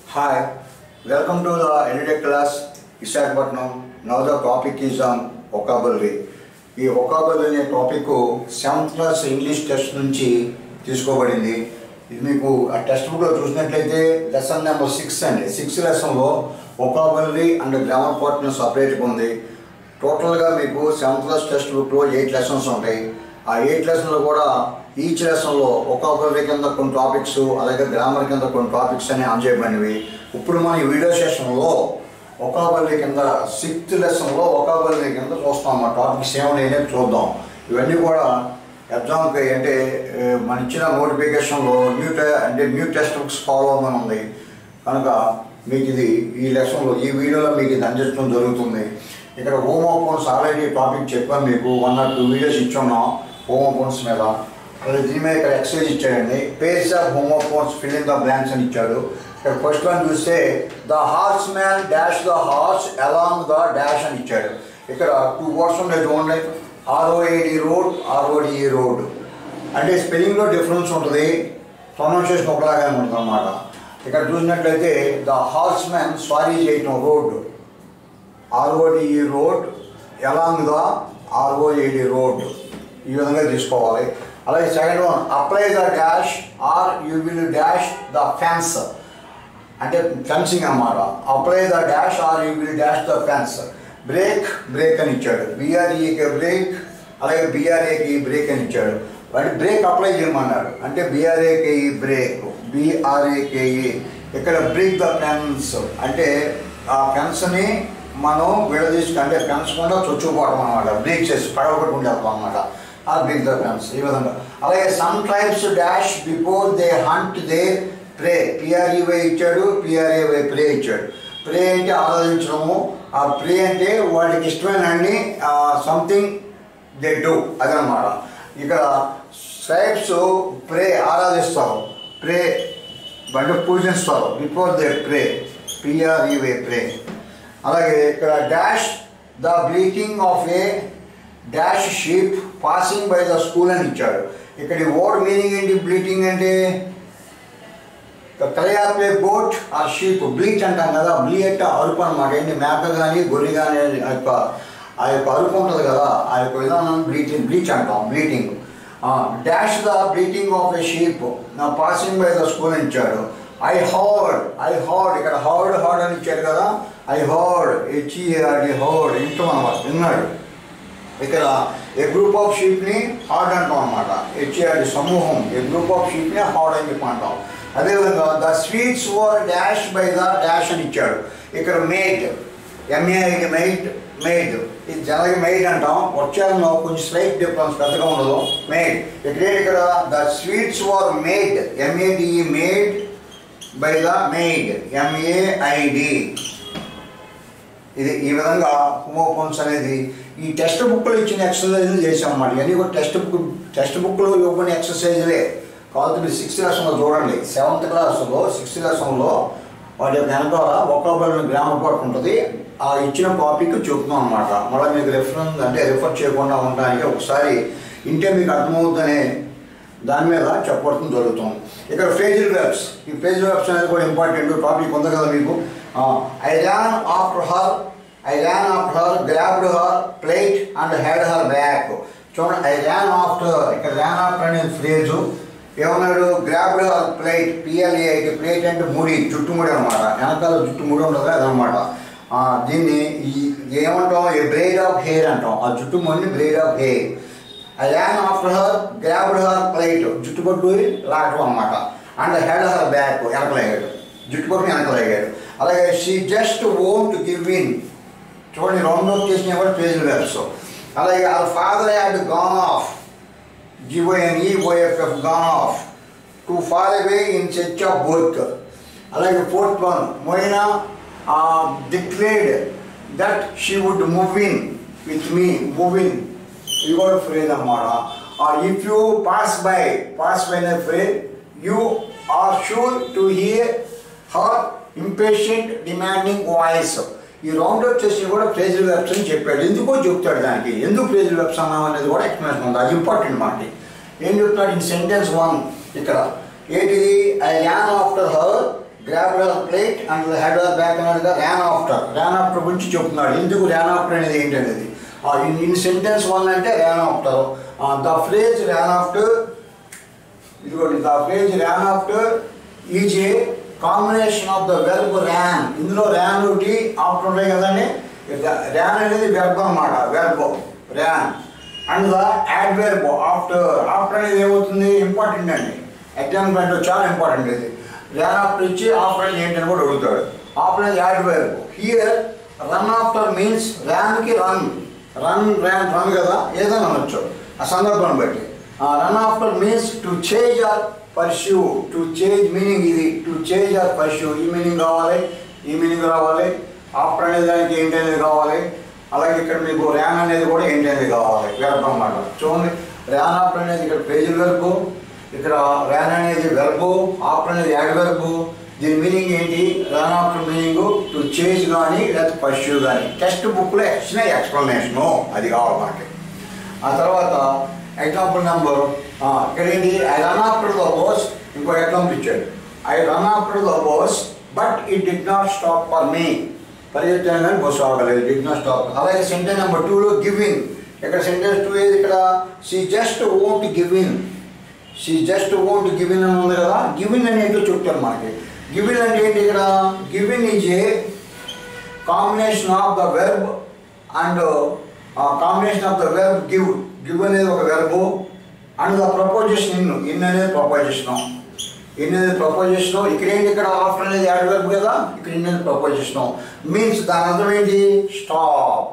Hi, welcome to the Editech class, Visakhapatnam. Now the topic is on vocabulary. ఈ vocabulary అనే topic seventh class English test నుంచి తీసుకోబడింది ఇది మీకు ఆ టెక్స్ట్ బుక్లో చూసినట్లయితే లెసన్ నెంబర్ సిక్స్ అండి సిక్స్ లెసన్లో vocabulary అండ్ గ్రామర్ పార్ట్నర్ సపరేట్గా ఉంది టోటల్గా మీకు సెవెంత్ క్లాస్ టెక్స్ట్ బుక్లో ఎయిట్ లెసన్స్ ఉంటాయి ఆ ఎయిట్ లెసన్లో కూడా ఈచ్ లెసన్లో ఒక్కొక్కరి కింద కొన్ని టాపిక్స్ అలాగే గ్రామర్ కింద కొన్ని టాపిక్స్ అని ఆన్ చేయబడినవి ఇప్పుడు మన ఈ వీడియో సెషన్లో ఒకాబల్లి కింద సిక్స్త్ లెసన్లో ఒకాబల్లి కింద చూస్తాం ఆ టాపిక్స్ ఏమైనా చూద్దాం ఇవన్నీ కూడా ఎగ్జామ్కి అంటే ఏ, మన ఇచ్చిన నోటిఫికేషన్లో న్యూ టె అంటే న్యూ టెక్స్ట్ బుక్స్ ఫాలో అవ్వమని ఉంది కనుక మీకు ఇది ఈ లెసన్లో ఈ వీడియోలో మీకు ఇది అందించడం జరుగుతుంది ఇక్కడ హోమ్ అకౌంట్స్ ఆల్రెడీ టాపిక్ చెప్పాను మీకు వన్ ఆర్ టూ వీడియోస్ ఇచ్చున్నాం హోమ్ అకౌంట్స్ మీద అలాగే దీని మీద ఇక్కడ ఎక్సైజ్ ఇచ్చాడండి pairs of home accounts fill in the blanks అని ఇచ్చాడు ఇక్కడ ఫస్ట్ వన్ చూస్తే the horse man dash the horse along the dash అని ఇచ్చాడు ఇక్కడ టూ వర్డ్స్ ఉన్నాయి చూడండి ఆర్ఓఏడి రోడ్ ఆర్ఓడిఈ రోడ్ అంటే స్పెల్లింగ్లో డిఫరెన్స్ ఉంటుంది ప్రొనౌన్సియేషన్ ఒకలాగానే ఉంటుంది అన్నమాట ఇక్కడ చూసినట్లయితే ద హార్స్ మ్యాన్ స్వారీ చేయటం road R O D E road along the R O A D road ఈ విధంగా తీసుకోవాలి అలాగే second one apply the dash are you will dash the fence అంటే ఫెన్సింగ్ అన్నమాట apply the dash are you will dash the fence break break అని ఇచ్చాడు బీఆర్ఈకి బ్రేక్ అలాగే బీఆర్ఏకి break అని ఇచ్చాడు అంటే బ్రేక్ అప్లై చేయమన్నాడు అంటే బీఆర్ఏకేఈ బ్రేక్ బీఆర్ఏకేఈ ఇక్కడ బ్రేక్ ద ఫెన్స్ అంటే ఆ ఫెన్స్ని మనం విడదీసుకు అంటే ఫెన్స్ కూడా చొచ్చుకోవడం అనమాట బ్రేక్ చేసి పడగొట్టుకుంటే వెళ్తాం అనమాట ఆ బ్రేక్ ద ఫెన్స్ ఈ విధంగా అలాగే some tribes dash before they hunt they pray P R E Y ఇచ్చాడు పిఆర్ఏవై ప్రే ఇచ్చాడు ప్రే అంటే ఆరాధించడము ఆ ప్రే అంటే వాళ్ళకి ఇష్టమైన అన్ని సంథింగ్ దే డూ అదనమాట ఇక్కడ ట్రైబ్స్ ప్రే ఆరాధిస్తారు ప్రే అంటే పూజిస్తారు బిఫోర్ దే ప్రే పిఆర్ఈవై ప్రే అలాగే ఇక్కడ dash the bleating of a dash sheep passing by the school అని ఇచ్చాడు ఇక్కడ ఈ వర్డ్ మీనింగ్ ఏంటి బ్లీటింగ్ అంటే కలయాపే గోట్ ఆ షీప్ బ్లీచ్ అంటాం కదా బ్లీ అంటే అరుపు అనమాట ఏంటి మేక కానీ గొర్రె కానీ ఆ యొక్క ఆ యొక్క అరుపు ఉంటుంది కదా ఆ యొక్క విధానం బ్లీచింగ్ బ్లీచ్ అంటాం bleating dash the bleating of a sheep నా పాసింగ్ బై ద స్కూల్ అని ఇచ్చాడు ఐ హర్డ్ ఐ హర్డ్ ఇక్కడ హర్డ్ హర్డ్ అని ఇచ్చాడు కదా ఐ హర్డ్ హెచ్ఈఆర్డి హర్డ్ ఇంటాం అనమాట విన్నాడు ఇక్కడ ఏ గ్రూప్ ఆఫ్ షీప్ని హార్డ్ అంటాం అనమాట హెచ్ఆర్డి సమూహం ఏ గ్రూప్ ఆఫ్ షీప్ని హార్డ్ అని చెప్పి అంటాం అదేవిధంగా the sweets were dash by the dash అని ఇచ్చాడు ఇక్కడ మేడ్ ఎంఏఐకి మెయిడ్ మేడ్ ఇది జనరల్గా మెయిడ్ అంటాం వచ్చాను కొంచెం స్లైట్ డిఫరెన్స్ పెద్దగా ఉండదు మేడ్ ఇక్కడ ఏంటి ఇక్కడ the sweets were made M A D E made by the maid M A I D ఇది ఈ విధంగా హోమోఫోన్స్ అనేది ఈ టెక్స్ట్ బుక్లో ఇచ్చిన ఎక్సర్సైజులు చేసాం అన్నమాట ఇవన్నీ కూడా టెక్స్ట్ బుక్ టెక్స్ట్ బుక్లో ఇవ్వబడిన ఎక్సర్సైజులే కాబట్టి మీరు సిక్స్త్ లెసన్లో చూడండి సెవెంత్ క్లాస్లో సిక్స్త్ లెసన్లో వాటి యొక్క వెనకాల ఒక్కొక్కరిని గ్రామర్ పాటు ఉంటుంది ఆ ఇచ్చిన టాపిక్ చెప్తున్నాం అనమాట మళ్ళీ మీకు రెఫరెన్స్ అంటే రిఫర్ చేయకుండా ఉండడానికి ఒకసారి ఇంటే మీకు అర్థమవుతుందనే దాని మీద చెప్పడం జరుగుతుంది ఇక్కడ ఫేజిల్ వెబ్స్ ఈ ఫేజిల్ వెబ్స్ అనేది కూడా ఇంపార్టెంట్ టాపిక్ ఉంది కదా మీకు I ran after her I ran after her grabbed her plait and head her back చూడండి ఐ ర్యాన్ ఆఫ్టర్ హర్ ఇక్కడ ర్యాన్ ఆఫ్టర్ అనే ఫ్రేజు ఏమన్నాడు grabbed her plait P L A plait అంటే ముడి జుట్టుముడి అనమాట వెనకాల జుట్టుముడి ఉండదు అదనమాట ఆ, దీన్ని ఈ- ఏమంటాం ఏ బ్రేడ్ ఆఫ్ హెయిర్ అంటాం ఆ జుట్టుముడిని braid of hair I ran after her grabbed her plait జుట్టు పట్టు లాగటం అనమాట అండ్ హెడ్ హర్ బ్యాక్ వెనకలేగాడు జుట్టు పట్టు వెనకలేగాడు అలాగే she just won't give in చూడండి రెండో చేసిన కూడా పేజ్ వెబ్స్ అలాగే ఆ father had gone off G O N E O F F gone off to far away in search of work అలాగే fourth one Moina declared that she would move in with me move in ఇది కూడా ఫ్రేజ్ అన్నమాట if you pass by pass by అనే phrase you are sure to hear her impatient demanding voice ఈ round వచ్చేసి కూడా phrasal webs అని చెప్పాడు ఎందుకో చెప్తాడు దానికి ఎందుకు ఫ్రేజల్ వెబ్స్ అన్నాం అనేది కూడా ఎక్స్ప్లెనేషన్ ఉంది అది ఇంపార్టెంట్ మనకి ఏం చెప్తున్నాడు ఇన్ సెంటెన్స్ వన్ ఇక్కడ ఏంటిది I ran after her grab plait and head back అన్నట్టుగా ర్యాన్ ఆఫ్టర్ ర్యాన్ ఆఫ్టర్ గురించి చెప్తున్నాడు ఎందుకు ర్యాన్ ఆఫ్టర్ అనేది ఏంటనేది ఇన్ ఇన్ సెంటెన్స్ వన్ అంటే ran after the phrase ran after ఇదిగోండి the phrase ran after is a combination of the verb ran ఇందులో ran ఒకటి ఆఫ్టర్ ఉంటాయి కదండి ర్యాన్ అనేది వెర్బ్ అన్నమాట verb ran and the ad verb after after అనేది ఏమవుతుంది ఇంపార్టెంట్ అండి ఎగ్జామ్ పాయింట్ చాలా ఇంపార్టెంట్ ఇది ర్యాన్ ఆఫ్టర్ ఇచ్చి ఆఫ్టర్ అనేది ఏంటని కూడా అడుగుతాడు ఆఫ్టర్ అనేది ad verb here run after means ర్యాన్కి రన్ రన్ ర్యాన్ రన్ కదా ఏదైనా అనొచ్చు ఆ సందర్భాన్ని బట్టి run after means to change or pursue to change meaning ఇది టు చేంజ్ ఆర్ పర్ష్యూ ఈ మీనింగ్ కావాలి ఈ మీనింగ్ రావాలి ఆఫ్టర్ అనే దానికి ఏంటి అనేది కావాలి అలాగే ఇక్కడ మీకు ర్యాన్ అనేది కూడా ఏంటి అనేది కావాలి వెర్బ్ అన్నమాట చూడండి ర్యాన్ ఆఫ్టర్ అనేది ఇక్కడ పేజీ వెర్బు ఇక్కడ ర్యాన్ అనేది వెర్బు ఆఫ్టర్ అనేది యాడ్ వెర్బు దీని మీనింగ్ ఏంటి run after meaning to change కానీ లేకపోతే పర్ష్యూ కానీ టెక్స్ట్ బుక్లో ఇచ్చిన ఎక్స్ప్లెనేషను అది కావాలి మనకి ఆ తర్వాత ఎగ్జాంపుల్ నెంబర్ ఇక్కడ ఏంటి I run after the bus ఇంకో ఎగ్జాంపుల్ ఇచ్చాడు I run after the bus but it did not stop for me పరిగెత్తాను కానీ బస్సు ఆగలేదు డిడ్ నాట్ స్టాప్ అలాగే సెంటెన్స్ నెంబర్ టూలో గివింగ్ ఇక్కడ సెంటెన్స్ టూ ఏది ఇక్కడ she just won't giving she just won't givin అని ఉంది కదా గివిన్ అని ఏంటో చెప్తారు మనకి గివిన్ అంటే ఏంటి ఇక్కడ given is a combination of the verb and combination of the verb give give అనేది ఒక verb and the preposition in in అనేది ప్రపోజిషన్ ఇన్ అనేది ప్రపోజిషన్ ఇక్కడ ఏంటి ఇక్కడ ఆఫ్టర్ అనేది యాడ్ వెర్బ్ కదా ఇక్కడ ఇన్ అనేది ప్రపోజిషన్ మీన్స్ దాని అర్థం ఏంటి స్టాప్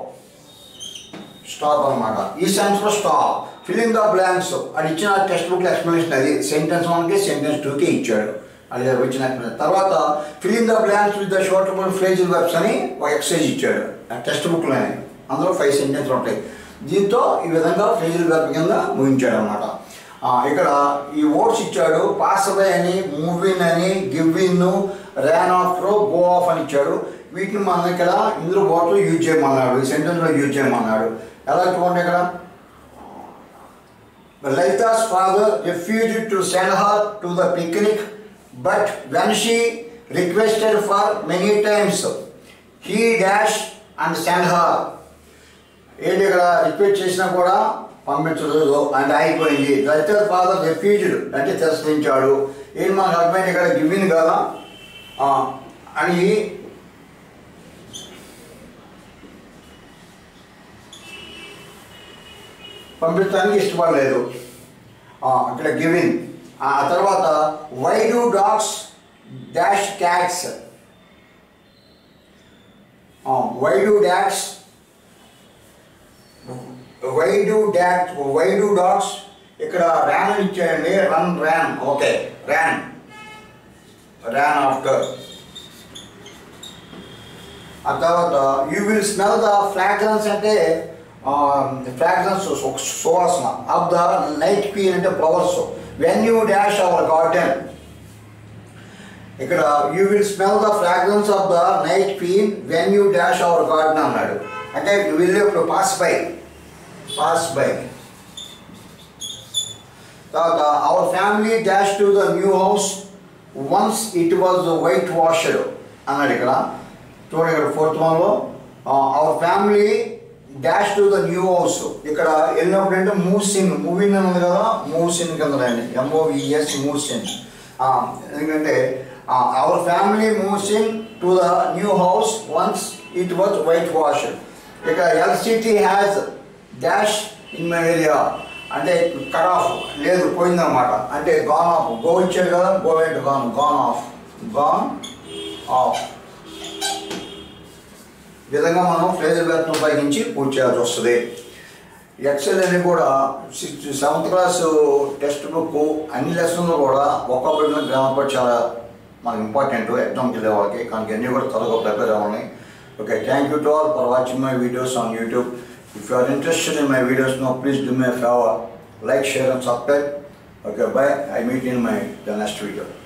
స్టాప్ అన్నమాట ఈ సెన్స్లో స్టాప్ ఫిలింగ్ ద బ్లాంక్స్ అది ఇచ్చిన టెక్స్ట్ బుక్లో ఎక్స్ప్లెనేషన్ అది సెంటెన్స్ వన్కి సెంటెన్స్ టూకి ఇచ్చాడు అది వచ్చిన explanation. తర్వాత filling the blanks with the suitable phrase verbs అని ఒక ఎక్సర్సైజ్ ఇచ్చాడు ఆ టెక్స్ట్ బుక్లోనే అందులో ఫైవ్ సెంటెన్స్ ఉంటాయి దీంతో ఈ విధంగా ఫ్రేజ్ వెబ్ కింద ముగించాడు అనమాట ఇక్కడ ఈ వర్డ్స్ ఇచ్చాడు పాస్ అవే అని మూవిన్ అని give in ran after go off అని ఇచ్చాడు వీటిని మనం ఇక్కడ ఇందులో వర్డ్లు యూజ్ చేయమన్నాడు ఈ సెంటెన్స్లో యూజ్ చేయమన్నాడు ఎలా చూడండి ఇక్కడ Lalita's father refused to send her to the picnic, but when she requested for many times, he dashed and sent her. ఏంటి ఇక్కడ రిపీట్ చేసినా కూడా పంపించలేదు అంటే అయిపోయింది లలిత ఫాదర్ రెఫ్యూజ్డ్ అంటే తిరస్కరించాడు ఏంటి మనకు అర్థమైంది ఇక్కడ గివిన్ కదా ఆ, అని పంపించడానికి ఇష్టపడలేదు ఆ, అక్కడ గివిన్ ఆ తర్వాత why do dogs dash cats why do dogs why do dot why do dogs ఇక్కడ ర్యాన్ అని ఇచ్చాయండి run ran okay ran ran after ఆ తర్వాత you will smell the fragrance అంటే ఫ్రాగ్రెన్స్ సువాసన ఆఫ్ ద నైట్ క్వీన్ అంటే flowers when you dash our garden ఇక్కడ you will smell the fragrance of the night queen when you dash our garden అన్నాడు అంటే వెళ్ళేప్పుడు pass by pass by తర్వాత our family dash to the new house once it was whitewashed అన్నాడు ఇక్కడ చూడండి ఇక్కడ fourth వన్లో our family dash to the new house ఇక్కడ వెళ్ళినప్పుడు అంటే మూసిన్ మూవిన్ అని ఉంది కదా మూసిన్ కింద రండి ఎంఓవిఎస్ మూసిన్ ఎందుకంటే our family moves in to the new house once it was whitewash ఇక electricity has dash in my area అంటే కట్ ఆఫ్ లేదు పోయిందన్నమాట అంటే గాన్ ఆఫ్ గో ఇచ్చాడు కదా go went gone gone off gone off ఈ విధంగా మనం ఫ్రేజర్ బ్యాట్ను ఉపయోగించి పూర్తి చేయాల్సి వస్తుంది ఎక్సెల్ అని కూడా sixth seventh class textbook అన్ని లెసన్లు కూడా ఒక్కొక్కటి గ్రామర్ చాలా మనకి ఇంపార్టెంట్ ఎగ్జామ్కి వెళ్ళే వాళ్ళకి కానీ అన్నీ కూడా త్వరగా ప్రిపేర్ అవ్వాలి okay thank you to all for watching my videos on YouTube if you are interested in my videos no please do my favour like share and subscribe okay bye I meet in my the next video